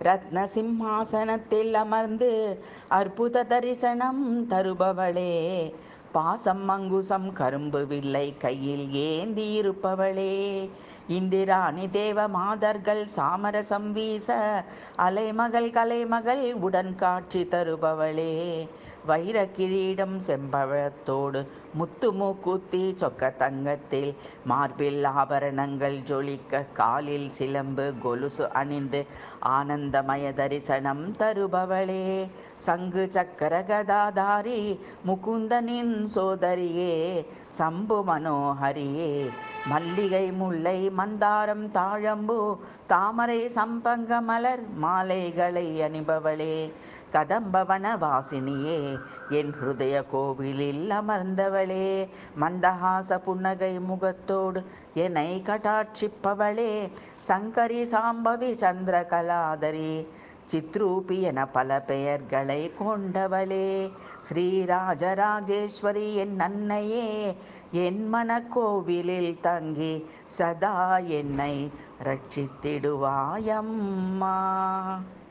ரத்ன சிம்மாசனத்தில் அமர்ந்து அற்புத தரிசனம் தருபவளே பாசம் அங்குசம் கரும்பு வில்லை கையில் ஏந்தி இருப்பவளே இந்திராணி தேவ மாதர்கள் சாமரசம் வீச அலைமகள் கலைமகள் உடன் காட்சி தருபவளே வைர கிரீடம் செம்பழத்தோடு முத்து மூக்குத்தி சொக்க தங்கத்தில் மார்பில் ஆபரணங்கள் ஜொலிக்க காலில் சிலம்பு கொலுசு அணிந்து ஆனந்தமய தரிசனம் தருபவளே சங்கு சக்கர கதாதாரி முகுந்தனின் சோதரியே சம்பு மனோஹரியே மல்லிகை முல்லை மந்தாரம் தாழம்பு தாமரை சம்பங்க மலர் மாலைகளை அணிபவளே கதம்பவன வாசினியே என் ஹிருதய கோவிலில் அமர்ந்தவளே மந்தஹாச புன்னகை முகத்தோடு என்னை கட்டாட்சிப்பவளே சங்கரி சாம்பவி சந்திரகலாதரி சித்ரூபி என பல பெயர்களை கொண்டவளே ஸ்ரீராஜராஜேஸ்வரி என் அன்னையே என் மனக்கோவிலில் தங்கி சதா என்னை ரட்சித்திடுவாயம்மா